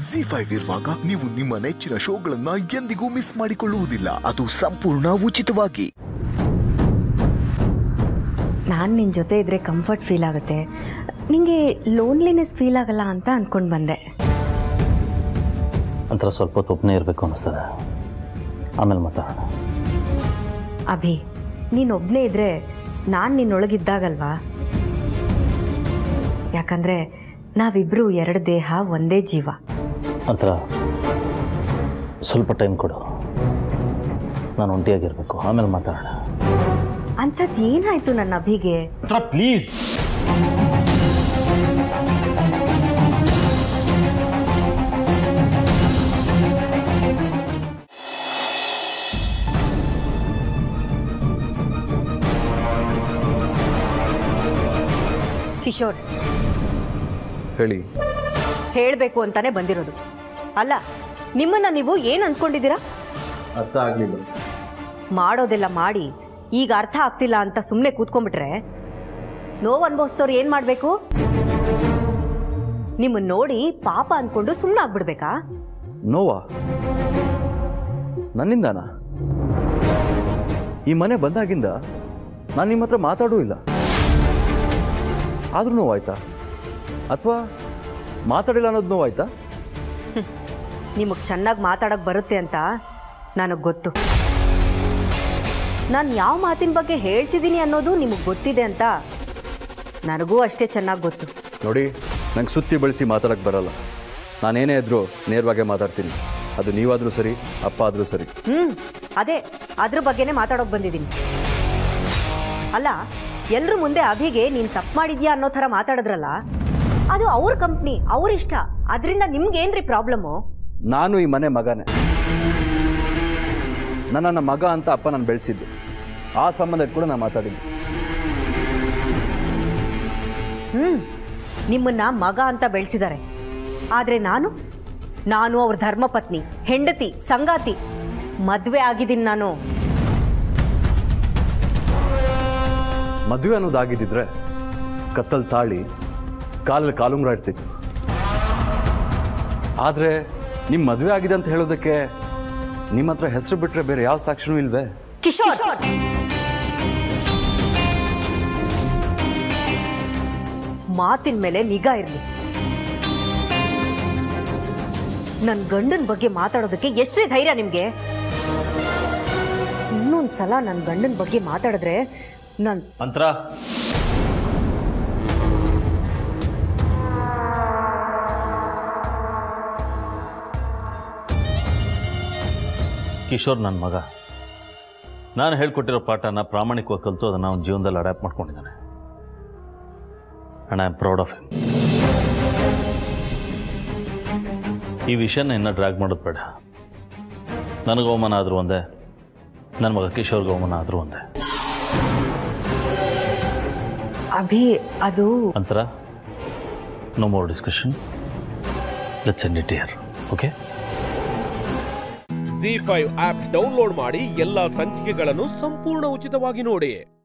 G five ಇರುವಾಗ ನೀವು ನಿಮ್ಮ ನೆಚ್ಚಿನ ಶೋಗಳನ್ನ ಎಂದಿಗೂ ಮಿಸ್ ಮಾಡಿಕೊಳ್ಳುವುದಿಲ್ಲ ಅದು ಸಂಪೂರ್ಣ ಉಚಿತವಾಗಿ ನಾನು ನಿನ್ನ ಜೊತೆ ಇದ್ರೆ ಕಂಫರ್ಟ್ ಫೀಲ್ ಆಗುತ್ತೆ ನಿಂಗೆ ಲೋನ್ಲಿನೆಸ್ ಫೀಲ್ ಆಗಲ್ಲ ಅಂತ ಅಂದ್ಕೊಂಡು ಬಂದೆ ಒಂಥರ ಸ್ವಲ್ಪ ಹೊತ್ತು ಒಬ್ಬನೇ ಇರಬೇಕು ಅನ್ನಿಸ್ತದೆ ಆಮೇಲೆ ಮಾತಾಡೋಣ ಅಭಿ ನೀನೊಬ್ಬನೇ ಇದ್ರೆ ನಾನು ನಿನ್ನೊಳಗಿದ್ದಾಗಲ್ವಾ ಯಾಕಂದ್ರೆ ನಾವಿಬ್ರು ಎರಡು ದೇಹ ಒಂದೇ ಜೀವ ಒಂಥರ ಸ್ವಲ್ಪ ಟೈಮ್ ಕೊಡು ನಾನು ಒಂಟಿಯಾಗಿರಬೇಕು ಆಮೇಲೆ ಮಾತಾಡೋಣ ಅಂಥದ್ದು ಏನಾಯ್ತು ನನ್ನ ಅಭಿಗೆ ಪ್ಲೀಸ್ ಕಿಶೋರ್ ಹೇಳಿ ಹೇಳಬೇಕು ಅಂತಾನೆ ಬಂದಿರೋದು ಅಲ್ಲ ನಿಮ್ಮನ್ನ ನೀವು ಏನು ಅಂದ್ಕೊಂಡಿದ್ದೀರಾ ಅರ್ಥ ಆಗಲಿಲ್ಲ ಮಾಡೋದೆಲ್ಲ ಮಾಡಿ ಈಗ ಅರ್ಥ ಆಗ್ತಿಲ್ಲ ಅಂತ ಸುಮ್ಮನೆ ಕೂತ್ಕೊಂಡ್ಬಿಟ್ರೆ ನೋವು ಅನ್ಭವಿಸ್ತವ್ರು ಏನು ಮಾಡಬೇಕು ನಿಮ್ಮನ್ನ ನೋಡಿ ಪಾಪ ಅನ್ಕೊಂಡು ಸುಮ್ಮನೆ ಆಗ್ಬಿಡ್ಬೇಕಾ ನೋವಾ ನನ್ನಿಂದಾನ ಈ ಮನೆ ಬಂದಾಗಿಂದ ನಾನು ನಿಮ್ಮ ಹತ್ರ ಮಾತಾಡೂ ಇಲ್ಲ ಆದ್ರೂ ನೋವಾಯ್ತಾ ಅಥವಾ ಮಾತಾಡಿಲ್ಲ ಅನ್ನೋದು ನೋವಾಯ್ತಾ ನಿಮಗೆ ಚೆನ್ನಾಗಿ ಮಾತಾಡೋಕೆ ಬರುತ್ತೆ ಅಂತ ನನಗೆ ಗೊತ್ತು ನಾನು ಯಾವ ಮಾತಿನ ಬಗ್ಗೆ ಹೇಳ್ತಿದ್ದೀನಿ ಅನ್ನೋದು ನಿಮಗೆ ಗೊತ್ತಿದೆ ಅಂತ ನನಗೂ ಅಷ್ಟೇ ಚೆನ್ನಾಗಿ ಗೊತ್ತು ನೋಡಿ ನಂಗೆ ಸುತ್ತಿ ಬಳಸಿ ಮಾತಾಡಕ್ಕೆ ಬರಲ್ಲ ನಾನೇನೇ ಇದ್ರೂ ನೇರವಾಗೇ ಮಾತಾಡ್ತೀನಿ ಅದು ನೀವಾದರೂ ಸರಿ ಅಪ್ಪ ಆದರೂ ಸರಿ ಹ್ಞೂ ಅದೇ ಅದ್ರ ಬಗ್ಗೆನೇ ಮಾತಾಡೋಕೆ ಬಂದಿದ್ದೀನಿ ಅಲ್ಲ ಎಲ್ಲರ ಮುಂದೆ ಅಭಿಗೆ ನೀನು ತಪ್ಪು ಮಾಡಿದ್ಯಾ ಅನ್ನೋ ಥರ ಮಾತಾಡಿದ್ರಲ್ಲ ಅದು ಅವ್ರ ಕಂಪ್ನಿ ಅವ್ರ ಇಷ್ಟ ಅದರಿಂದ ನಿಮ್ಗೇನ್ರಿ ಪ್ರಾಬ್ಲಮ್ಮು ನಾನು ಈ ಮನೆ ಮಗನೇ ನನ್ನನ್ನು ಮಗ ಅಂತ ಅಪ್ಪ ನಾನು ಬೆಳೆಸಿದ್ದು ಆ ಸಂಬಂಧ ಕೂಡ ನಾನು ಮಾತಾಡಿದ್ದು ಹ್ಞೂ ನಿಮ್ಮನ್ನ ಮಗ ಅಂತ ಬೆಳೆಸಿದ್ದಾರೆ ಆದರೆ ನಾನು ನಾನು ಅವ್ರ ಧರ್ಮಪತ್ನಿ ಹೆಂಡತಿ ಸಂಗಾತಿ ಮದುವೆ ಆಗಿದ್ದೀನಿ ನಾನು ಮದುವೆ ಅನ್ನೋದಾಗಿದ್ದಿದ್ರೆ ಕತ್ತಲ್ ತಾಳಿ ಕಾಲಲ್ಲಿ ಕಾಲುಂಗ್ರ ಇರ್ತಿತ್ತು ಆದರೆ ನಿಮ್ಮ ಮದುವೆ ಆಗಿದೆ ಅಂತ ಹೇಳೋದಕ್ಕೆ ನಿಮ್ಮ ಹತ್ರ ಹೆಸರು ಬಿಟ್ಟರೆ ಬೇರೆ ಯಾವ ಸಾಕ್ಷಿನೂ ಇಲ್ವೇ ಕಿಶೋರ್ ಮಾತಿನ ಮೇಲೆ ನಿಗಾ ಇರಲಿ ನನ್ನ ಗಂಡನ ಬಗ್ಗೆ ಮಾತಾಡೋದಕ್ಕೆ ಎಷ್ಟೇ ಧೈರ್ಯ ನಿಮಗೆ ಇನ್ನೊಂದು ಸಲ ನನ್ನ ಗಂಡನ ಬಗ್ಗೆ ಮಾತಾಡಿದ್ರೆ ನಾನು ಮಂತ್ರ ಕಿಶೋರ್ ನನ್ನ ಮಗ ನಾನು ಹೇಳ್ಕೊಟ್ಟಿರೋ ಪಾಠನ ಪ್ರಾಮಾಣಿಕವಾಗಿ ಕಲಿತು ಅದನ್ನು ಅವನ ಜೀವನದಲ್ಲಿ ಅಡ್ಯಾಪ್ಟ್ ಮಾಡ್ಕೊಂಡಿದ್ದಾನೆ and I am proud of him ಈ ವಿಷಯನ ಇನ್ನೂ ಡ್ರ್ಯಾಗ್ ಮಾಡೋದು ಬೇಡ ನನಗೆ ಅವಮಾನ ಆದರೂ ಒಂದೇ ನನ್ನ ಮಗ ಕಿಶೋರ್ಗೆ ಅವಮಾನ ಆದರೂ ಒಂದೇ ಅಭಿ ಅದು ಅಂತರ no more discussion let's end it here okay Zee five app download ಮಾಡಿ ಎಲ್ಲಾ ಸಂಚಿಕೆಗಳನ್ನು ಸಂಪೂರ್ಣ ಉಚಿತವಾಗಿ ನೋಡಿ